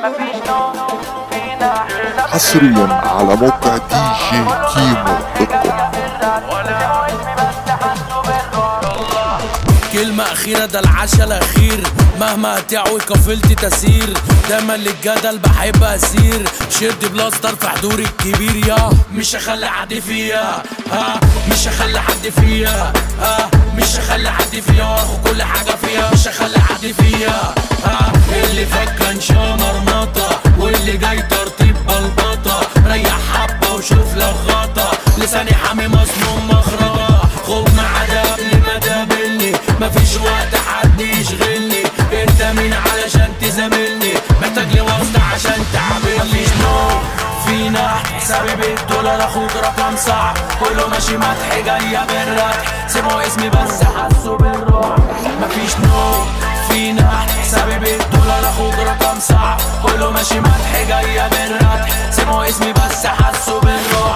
مفيش نوم فينا حساب حصريا على موقع دي جي كيمو دوت كوم ولا اسمي بس حسوا بالروح كلمة أخيرة ده العشاء الأخير مهما هتعوي قافلتي تسير دايما للجدل بحب أسير شد بلاستر في حضوري الكبير يا مش هخلي حد فيها ها مش هخلي حد فيها ها مش هخلي حد فيها واخد كل حاجة فيها مش هخلي حد فيها ها اللي فات كان شمر مطة واللي جاي ترتيب بلبطة ريح حبة وشوف لك غطا لساني حامي مصنوع مخرجة خد معايا قبل ما تقابلني مفيش وقت حد يشغلني انت مين علشان تزاملني محتاج لي واسطة عشان تعاملني مفيش نوم فينا حسابي بالدولار اخوك رقم صعب كله ماشي مدح جاية بالربح سمعوا اسمي بس حسوا بالروح مفيش نوم فينا حسابي بالدولار اخوك رقم صعب كله ماشي مدح جاية بالربح سمعوا اسمي بس حسوا بالروح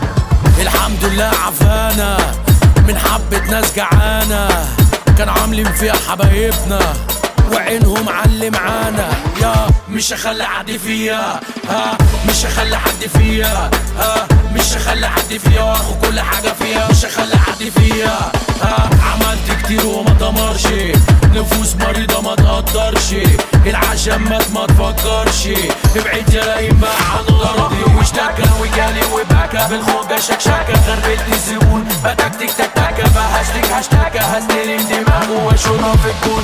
الحمد لله عفانا من حبة ناس جعانة كان عاملين فيها حبايبنا وعينهم علي معانا يا مش هخلي حد فيها ها مش هخلي حد فيها ها مش هخلي حد فيها واخد كل حاجة فيها مش هخلي حد فيها ها عملت كتير وما دمرش نفوس مريضة ما تقدرش العشم مات ما تفكرش ابعد يا لئيم بقى عن الارض واشتكى وجالي وبكى بالخوجة شكشكة غربت الزبون بتكتك تكتكة بهشتك هشتكى هستلم دماغه واشوطها في الجون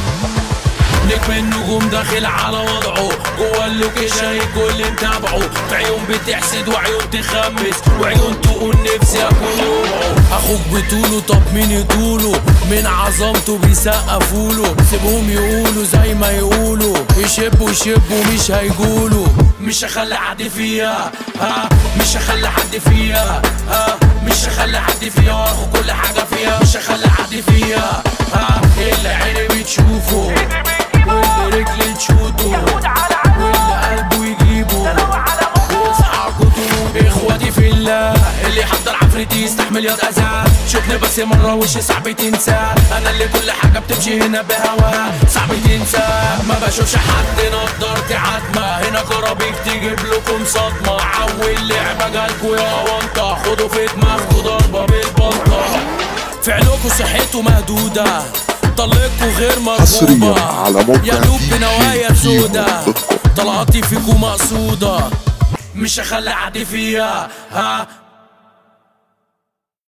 نجم النجوم داخل على وضعه جوه اللوكيشن الكل متابعه في عيون بتحسد وعيون تخمس وعيون تقول نفسي اكون ربعه اخوك بطوله طب مين يطوله من عظمته بيسقفوله سيبهم يقولوا زي ما يقولوا يشبوا يشبوا مش هيقولوا مش هخلي حد فيها ها مش هخلي حد فيها ها مش هخلي حد فيها واخد كل حاجه فيها مش هخلي حد فيها ها اللي عيني بتشوفه واللي رجلي تشوته واللي قلبه يجيبه واصحى كتب اخواتي في الله اللي حضر عفريتي يستحمل ياض اذى شوفني بس مرة وشي صعب تنسى انا اللي كل حاجة بتمشي هنا بهوا صعب تنسى ما بشوفش حد نضارتي عتمة هنا كرابيك تجيب لكم صدمة عول لعبة جالكوا يا وانطة خدوا في دماغكوا ضربة بالبلطة فعلكوا صحته مهدودة طلقكوا غير حصرياً مرغوبة على موقع يا لوب دي جي بنوايا كيمو سودا دوت كوم. طلعتي فيكوا مقصودة مش هخلي حد فيها ها